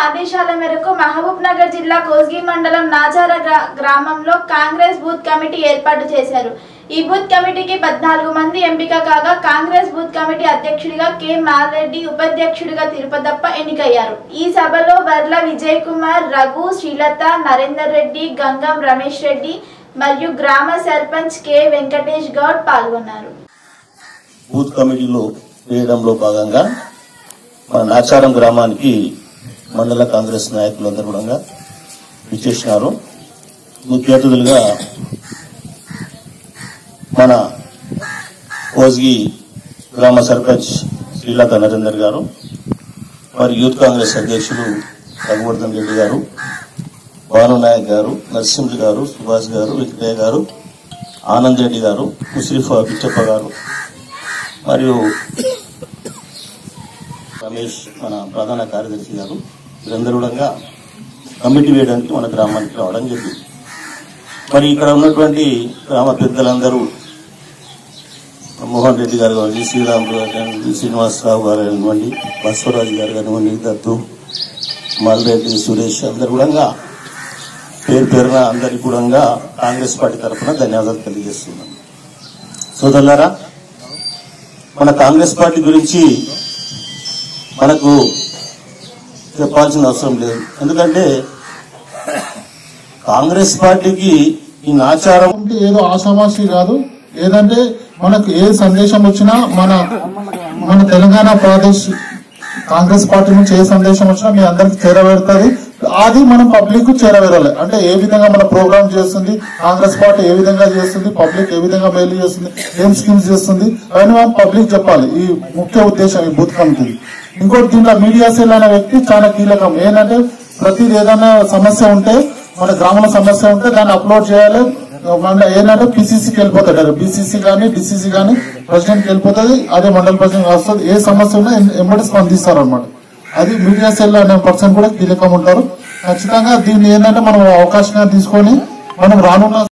ఆదేశాల మేరకు మహబూబ్ నగర్ జిల్లా కోస్గి మండలం నాచార గ్రా- గ్రామంలో కాంగ్రెస్ బూత్ కమిటీ ఏర్పాటు చేశారు ఈ బూత్ కమిటీకి పద్నాలుగు మంది ఎంపిక కాగా కాంగ్రెస్ బూత్ కమిటీ అధ్యక్షుడిగా కె మారెడ్డి ఉపాధ్యక్షుడిగా తిరుపతప్ప ఎన్నికయ్యారు ఈ సభలో వర్ల విజయ్ కుమార్ రఘు శ్రీలత నరేందర్ రెడ్డి గంగం రమేష్ రెడ్డి మరియు గ్రామ సర్పంచ్ కె వెంకటేష్ గౌడ్ పాల్గొన్నారు బూత్ కమిటీలో వేయడంలో భాగంగా మన నాచారం గ్రామానికి మండల కాంగ్రెస్ నాయకులందరూ కూడా విచ్చేసినారు ముఖ్య అతిథులుగా మన కోజ్గి గ్రామ సర్పంచ్ శ్రీలత నరేందర్ గారు మరి యూత్ కాంగ్రెస్ అధ్యక్షులు రఘువర్ధన్ రెడ్డి గారు భాను నాయక్ గారు నరసింహ గారు సుభాష్ గారు వెంకటయ్య గారు ఆనంద్ రెడ్డి గారు ముస్రిఫా పిచ్చప్ప గారు మరియు రమేష్ మన ప్రధాన కార్యదర్శి గారు వీరందరూ కూడా కమిటీ వేయడానికి మన గ్రామానికి రావడం జరిగింది మరి ఇక్కడ ఉన్నటువంటి గ్రామ పెద్దలందరూ మోహన్ రెడ్డి గారు కానివ్వండి శ్రీరాములు గారు కానివ్వండి శ్రీనివాసరావు గారు కానివ్వండి బసవరాజు గారు కానివ్వండి దత్తు మల్రెడ్డి సురేష్ అందరు కూడా పేరు పేరున అందరికి కూడా కాంగ్రెస్ పార్టీ తరఫున ధన్యవాదాలు తెలియజేస్తున్నాను సోదరులారా మన కాంగ్రెస్ పార్టీ గురించి మనకు చెప్పాల్సిన అవసరం లేదు ఎందుకంటే కాంగ్రెస్ పార్టీకి ఈ నాచారం అంటే ఏదో ఆషామాషి కాదు ఏదంటే మనకు ఏ సందేశం వచ్చినా మన మన తెలంగాణ ప్రదేశ్ కాంగ్రెస్ పార్టీ నుంచి ఏ సందేశం వచ్చినా మీ అందరికి చేరవేరుతుంది అది మనం పబ్లిక్ కు చేరవేరాలి అంటే ఏ విధంగా మన ప్రోగ్రామ్ చేస్తుంది కాంగ్రెస్ పార్టీ ఏ విధంగా చేస్తుంది పబ్లిక్ ఏ విధంగా మేలు చేస్తుంది ఏం స్కీమ్స్ చేస్తుంది అవన్నీ మనం పబ్లిక్ చెప్పాలి ఈ ముఖ్య ఉద్దేశం ఈ బూత్ కమిటీ ఇంకోటి దీంట్లో మీడియా సెల్ అనే వ్యక్తి చాలా కీలకం ఏంటంటే ప్రతిది ఏదైనా సమస్య ఉంటే మన గ్రామంలో సమస్య ఉంటే దాన్ని అప్లోడ్ చేయాలి మన ఏంటంటే పిసిసికి వెళ్ళిపోతాడు బీసీసీ కానీ డిసిసి కానీ ప్రెసిడెంట్ వెళ్ళిపోతుంది అదే మండల ప్రెసిడెంట్ వస్తుంది ఏ సమస్య ఉన్నా ఎం- ఎంబడి స్పందిస్తారు అనమాట అది మీడియా సెల్ అనే పర్సన్ కూడా కీలకం ఉంటారు ఖచ్చితంగా దీన్ని ఏంటంటే మనం అవకాశంగా తీసుకొని మనం రానున్న